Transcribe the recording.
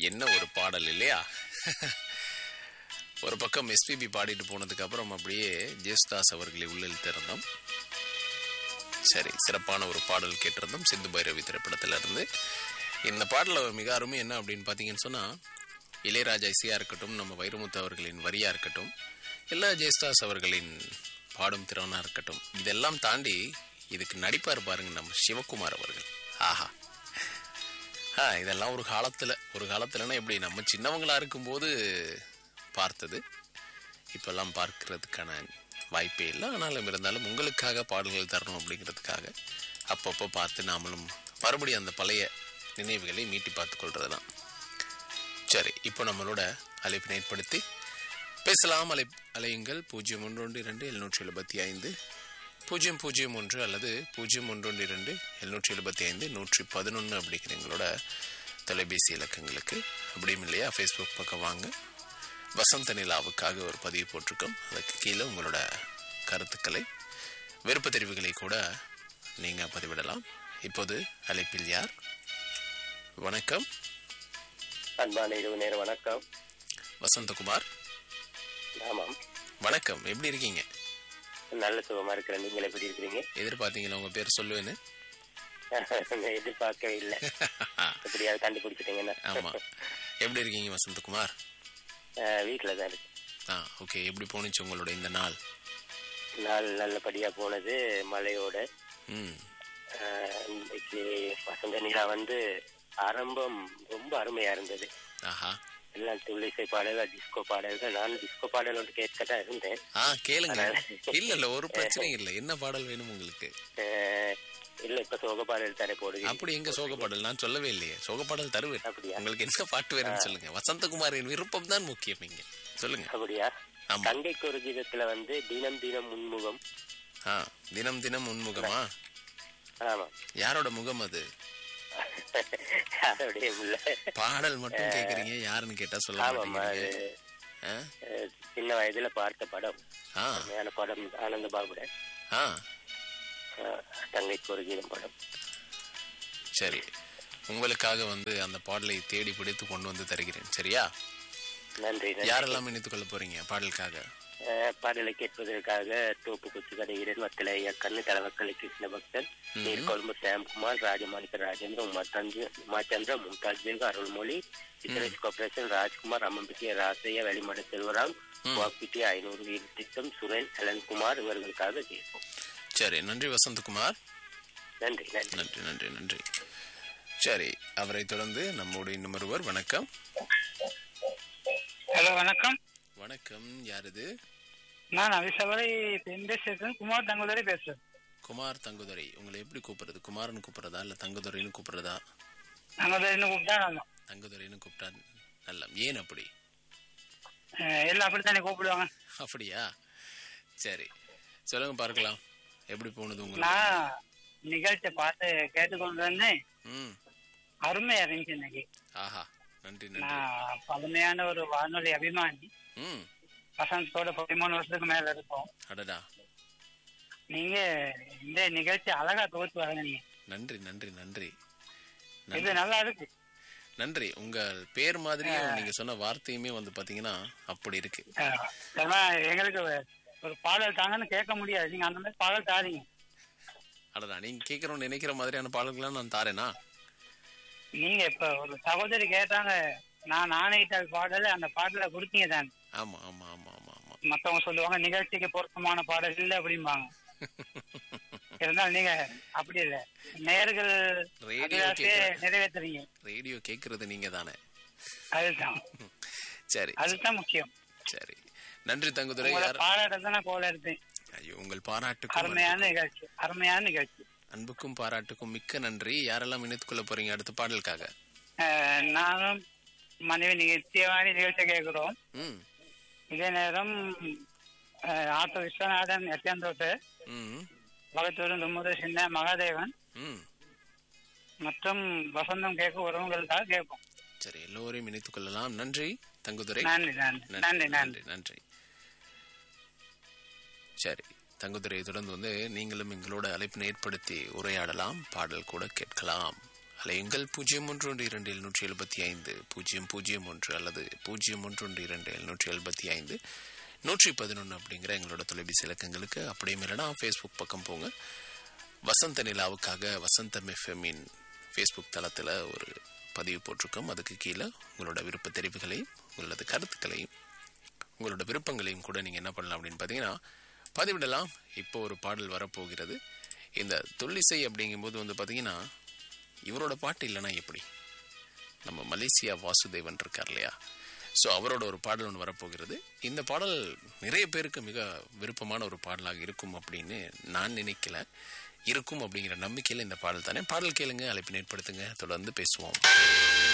என்ன ஒரு பாடல் இல்லையா ஒரு பக்கம் எஸ்பிபி பாடிட்டு போனதுக்கு அப்புறம் அப்படியே ஜேசுதாஸ் அவர்களை உள்ளில் திறந்தோம் சரி சிறப்பான ஒரு பாடல் கேட்டிருந்தோம் சிந்து பைரவி திரைப்படத்துல இருந்து இந்த பாடலில் மிக அருமை என்ன அப்படின்னு பார்த்தீங்கன்னு சொன்னா இளையராஜா இசையா இருக்கட்டும் நம்ம வைரமுத்து அவர்களின் வரியா இருக்கட்டும் இல்லை ஜெயஸ்தாஸ் அவர்களின் பாடும் திறனா இருக்கட்டும் இதெல்லாம் தாண்டி இதுக்கு நடிப்பார் பாருங்க நம்ம சிவகுமார் அவர்கள் ஆஹா ஆ இதெல்லாம் ஒரு காலத்தில் ஒரு காலத்துலன்னா எப்படி நம்ம சின்னவங்களா இருக்கும்போது பார்த்தது இப்பெல்லாம் பார்க்கறதுக்கான வாய்ப்பே இல்லை ஆனாலும் இருந்தாலும் உங்களுக்காக பாடல்கள் தரணும் அப்படிங்கிறதுக்காக அப்பப்போ பார்த்து நாமளும் மறுபடியும் அந்த பழைய நினைவுகளை மீட்டி பார்த்து கொள்றது தான் சரி இப்போ நம்மளோட அழைப்பினை ஏற்படுத்தி பேசலாம் அலை அலையுங்கள் பூஜ்ஜியம் ஒன்று ஒன்று இரண்டு எழுநூற்றி எழுபத்தி ஐந்து பூஜ்ஜியம் பூஜ்ஜியம் ஒன்று அல்லது பூஜ்ஜியம் ஒன்று ஒன்று இரண்டு எழுநூற்றி எழுபத்தி ஐந்து நூற்றி பதினொன்று அப்படிங்கிற எங்களோட தொலைபேசி இலக்கங்களுக்கு அப்படியும் இல்லையா ஃபேஸ்புக் பக்கம் வாங்க வசந்த நிலாவுக்காக ஒரு பதிவு போட்டிருக்கோம் அதுக்கு கீழே உங்களோட கருத்துக்களை விருப்ப தெரிவுகளை கூட நீங்கள் பதிவிடலாம் இப்போது அழைப்பில் யார் வணக்கம் அன்பான இரவு நேர வணக்கம் வசந்தகுமார் ஆமாம் வணக்கம் எப்படி இருக்கீங்க நல்ல சுகமா இருக்கிறேன் நீங்கள் எப்படி இருக்கிறீங்க எதிர்பார்த்தீங்களா உங்க பேர் சொல்லுவேன்னு நான் எதிர்பார்க்கவே இல்லை எப்படியாவது கண்டுபிடிச்சிட்டீங்கன்னா ஆமா எப்படி இருக்கீங்க வசந்தகுமார் அஹ், வீட்டுல தான் இருக்கு ஆ ஓகே எப்படி போணுச்சு உங்களோட இந்த நாள் நாள் நல்லபடியா போனது மழையோட ம் அஹ், இன்னைக்கு வசந்த நிலா வந்து ஆரம்பம் ரொம்ப அருமையா இருந்தது ஆஹா எல்லாம் துள்ளிசை பாடல்கள் டிஸ்கோ பாடல்கள் நான் டிஸ்கோ பாடல் ஒன்று கேட்கத்தான் இருந்தேன் ஆ கேளுங்க இல்ல இல்ல ஒரு பிரச்சனையும் இல்ல என்ன பாடல் வேணும் உங்களுக்கு அஹ், இல்ல இப்ப சோக பாடல் தர போடுது அப்படி எங்க சோக பாடல் நான் சொல்லவே இல்லையே சோக பாடல் தருவேன் அப்படியா உங்களுக்கு என்ன பாட்டு வேணும்னு சொல்லுங்க வசந்தகுமாரின் விருப்பம் தான் முக்கியம் இங்க சொல்லுங்க அப்படியா ஆமா தங்கைக்கு ஒரு கீதத்துல வந்து தினம் தினம் முன்முகம் ஆ தினம் தினம் உன்முகமா ஆமா யாரோட முகம் அது அதோடைய இல்ல பாடல் மட்டும் கேக்குறீங்க யாருன்னு கேட்டா சொல்ல ஆமாம் அது மாட்டீங்க ஆ? அஹ், சின்ன வயதுல பார்த்த படம் ஆ அருமையான படம் ஆனந்த பாபுட ஆ தங்கைக்கு ஒரு கீதம் படம் சரி உங்களுக்காக வந்து அந்த பாடலை தேடி பிடித்து கொண்டு வந்து தருகிறேன் சரியா நன்றி நன்றி யாரெல்லாம் இணைத்துக் கொள்ள போறீங்க பாடலுக்காக அஹ், பாடலை கேட்பதற்காக தோப்பு குச்சி கடைகிறேன் வத்தலை கண்ணு தலைவக்கலை கிருஷ்ண பக்தன் நீர்கொழும்பு சாம்குமார் ராஜமாணிக்க ராஜேந்திர உமாச்சந்திர உமாச்சந்திர மும்தாஜ் பேகு அருள்மொழி சித்தரேஷ் கார்பரேஷன் ராஜ்குமார் அம்மம்பிட்டிய ராசையா வெளிமட செல்வராம் வாக்குட்டி ஐநூறு வீடு திட்டம் சுரேன் அலன்குமார் இவர்களுக்காக கேட்போம் சரி நன்றி வசந்தகுமார் நன்றி நன்றி நன்றி நன்றி நன்றி சரி அவரை தொடர்ந்து நம்மோடு இன்னும் ஒருவர் வணக்கம் ஹலோ வணக்கம் வணக்கம் யார் இது நான் அவிசவரை பேசுறேன் குமார் தங்குதரை பேசுறேன் குமார் தங்குதுரை உங்களை எப்படி கூப்பிடுறது குமார்னு கூப்பிடுறதா இல்ல தங்குதுரைன்னு கூப்பிடுறதா தங்குதரைன்னு கூப்பிட்டா நல்லா தங்குதுரைன்னு கூப்பிட்டா நல்ல ஏன் அப்படி அஹ் எல்லாம் அப்படித்தானே கூப்பிடுவாங்க அப்படியா சரி சொல்லுங்க பார்க்கலாம் எப்படி போனது உங்களுக்கு நான் நிகழ்ச்சியை பார்த்து கேட்டுக்கொண்டு வந்தேன் ம் அருமையா இருந்துச்சு இன்னைக்கு ஆஹா நன்றி நன்றி நான் பழமையான ஒரு வானொலி அபிமானி ம் வசந்தத்தோட பதிமூணு வருஷத்துக்கு மேல இருக்கும் அடடா நீங்க இந்த நிகழ்ச்சி அழகா தொகுத்து வழங்குனீங்க நன்றி நன்றி நன்றி இது நல்லா இருக்கு நன்றி உங்கள் பேர் மாதிரியே நீங்க சொன்ன வார்த்தையுமே வந்து பாத்தீங்கன்னா அப்படி இருக்கு அஹ் ஏன்னா எங்களுக்கு ஒரு பாடல் தாங்கன்னு கேட்க முடியாது நீங்க அந்த மாதிரி பாடல் தாரீங்க அடடா நீங்க கேட்கறோம்னு நினைக்கிற மாதிரியான பாடல்கள்லாம் நான் தாரேனா நீங்க இப்ப ஒரு சகோதரி கேட்டாங்க நான் ஆணையிட்டால் பாடல அந்த பாடல கொடுத்தீங்க தான் ஆமா ஆமா ஆமா ஆமா ஆமா மத்தவங்க சொல்லுவாங்க நிகழ்ச்சிக்கு பொருத்தமான பாடல் இல்ல அப்படிம்பாங்க இருந்தாலும் நீங்க அப்படி இல்ல நேர்கள் ரேடியோ அபிலாஷையை கேட்கற நிறைவேத்துறீங்க ரேடியோ கேட்கறது நீங்க தானே அதுதான் சரி அதுதான் முக்கியம் சரி நன்றி தங்குதுரை உங்களை யார் பாராட்டத்தான் நான் போல இருந்தேன் ஐயோ உங்கள் பாராட்டுக்கும் அருமையான நிகழ்ச்சி அருமையான நிகழ்ச்சி அன்புக்கும் பாராட்டுக்கும் மிக்க நன்றி யாரெல்லாம் இணைத்துக் கொள்ள போறீங்க அடுத்த பாடலுக்காக அஹ், நானும் மனைவி நிகழ்ச்சியவாணி நிகழ்ச்சி கேட்கிறோம் ம் இதே நேரம் அஹ், ஆட்டோ விஸ்வநாதன் எத்தியாந்தோட்டு ம் பகத்தூர் தும்முரு சின்ன மகாதேவன் ம் மற்றும் வசந்தம் கேட்க உறவுகளுக்காக கேட்போம் சரி எல்லோரையும் இணைத்துக் கொள்ளலாம் நன்றி தங்குதுரை நன்றி நன்றி நன்றி நன்றி நன்றி நன்றி சரி தங்குதுரையை தொடர்ந்து வந்து நீங்களும் எங்களோட அழைப்பினை ஏற்படுத்தி உரையாடலாம் பாடல் கூட கேட்கலாம் அலையுங்கள் பூஜ்ஜியம் ஒன்று ஒன்று இரண்டு எழுநூற்றி எழுபத்தி ஐந்து பூஜ்ஜியம் பூஜ்ஜியம் ஒன்று அல்லது பூஜ்ஜியம் ஒன்று ஒன்று இரண்டு எழுநூற்றி எழுபத்தி ஐந்து நூற்றி பதினொன்று அப்படிங்கிற எங்களோட தொலைபேசி இலக்கங்களுக்கு அப்படியே இல்லைனா ஃபேஸ்புக் பக்கம் போங்க வசந்த நிலாவுக்காக வசந்தம் எஃப்எம்மின் ஃபேஸ்புக் தளத்தில் ஒரு பதிவு போட்டிருக்கோம் அதுக்கு கீழே உங்களோட விருப்ப தெரிவுகளையும் உங்களோட கருத்துக்களையும் உங்களோட விருப்பங்களையும் கூட நீங்கள் என்ன பண்ணலாம் அப்படின்னு பார்த்தீங்கன்னா பதிவிடலாம் இப்போ ஒரு பாடல் வரப்போகிறது இந்த தொல்லிசை அப்படிங்கும்போது வந்து பார்த்தீங்கன்னா இவரோட பாட்டு இல்லைன்னா எப்படி நம்ம மலேசியா வாசுதேவன் இருக்கார் இல்லையா ஸோ அவரோட ஒரு பாடல் ஒன்று வரப்போகிறது இந்த பாடல் நிறைய பேருக்கு மிக விருப்பமான ஒரு பாடலாக இருக்கும் அப்படின்னு நான் நினைக்கல இருக்கும் அப்படிங்கிற நம்பிக்கையில் இந்த பாடல் தானே பாடல் கேளுங்க அழைப்பினை ஏற்படுத்துங்க தொடர்ந்து பேசுவோம்